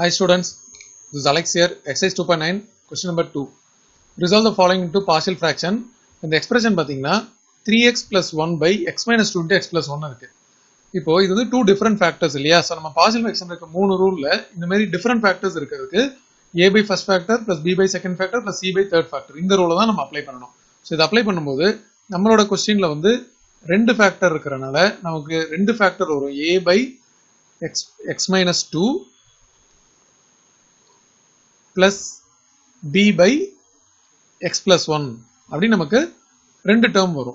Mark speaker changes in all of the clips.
Speaker 1: Hi students, this is Alex here, exercise 2.9, question number 2. Resolve the following into partial fraction. இந்த expression பார்த்தீங்கன்னா 3x plus 1 by x minus 2 into x plus 1 இருக்கு. இப்போ இது வந்து two different factors இல்லையா so நம்ம partial fraction இருக்க மூணு ரூல்ல இந்த மாதிரி டிஃப்ரெண்ட் ஃபேக்டர்ஸ் இருக்கிறதுக்கு A by first factor plus B by second factor plus C by third factor இந்த ரூலை தான் நம்ம அப்ளை பண்ணணும் ஸோ இதை அப்ளை பண்ணும்போது நம்மளோட கொஸ்டின்ல வந்து ரெண்டு ஃபேக்டர் இருக்கிறனால நமக்கு ரெண்டு ஃபேக்டர் வரும் A by x x minus two plus B by x plus one அப்படின்னு நமக்கு ரெண்டு டேர்ம் வரும்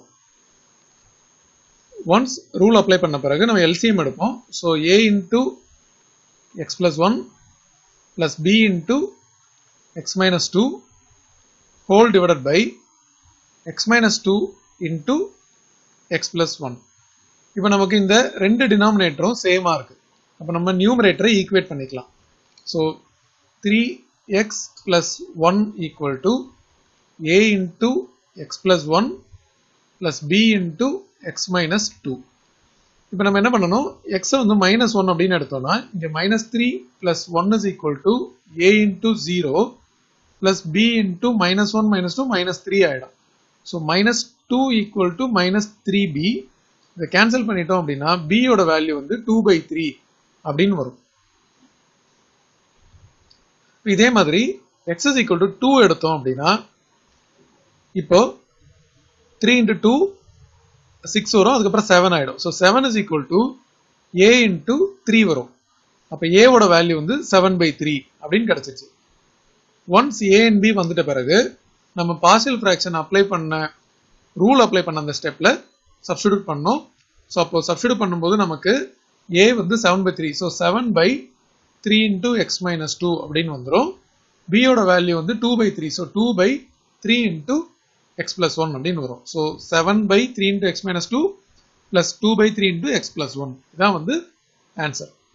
Speaker 1: ஒன்ஸ் ரூல் அப்ளை பண்ண பிறகு நம்ம எல்சிஎம் எடுப்போம் so A into x plus one plus B into x minus two whole divided by x minus two into x plus one இப்போ நமக்கு இந்த ரெண்டு டினாமினேட்டரும் சேமாக இருக்கு அப்போ நம்ம நியூமரேட்டரை ஈக்குவேட் பண்ணிக்கலாம் so three x plus one equal to A into x plus one plus B into x minus two இப்போ நம்ம என்ன பண்ணணும் எக்ஸை வந்து மைனஸ் ஒன் அப்படின்னு எடுத்தோம்னா இங்கே minus three plus one is equal to A into zero plus B into minus one minus two minus three ஆகிடும் so minus two equal to minus three B இதை கேன்சல் பண்ணிட்டோம் அப்படின்னா பியோட வேல்யூ வந்து two by three அப்படின்னு வரும் இதே மாதிரி x is equal to two எடுத்தோம் அப்படின்னா இப்போ த்ரீ இன்ட்டு டூ சிக்ஸ் வரும் அதுக்கப்புறம் செவன் ஆயிடும் so seven is equal to A into three வரும் அப்போ ஏவோட வேல்யூ வந்து செவன் பை த்ரீ அப்படின்னு கிடைச்சிச்சு ஒன்ஸ் ஏ அண்ட் பி வந்துட்ட பிறகு நம்ம பார்ஷியல் ஃப்ராக்ஷன் அப்ளை பண்ண ரூல் அப்ளை பண்ண அந்த ஸ்டெப்ல சப்ஸ்டியூட் பண்ணோம் ஸோ அப்போ சப்ஸ்டியூட் பண்ணும்போது நமக்கு ஏ வந்து seven by three so seven by three into x minus two அப்படின்னு வந்துடும் பியோட வேல்யூ வந்து two by three so two by three into x plus one அப்படின்னு வரும் so seven by three into x minus two plus two by three into x plus one இதான் வந்து answer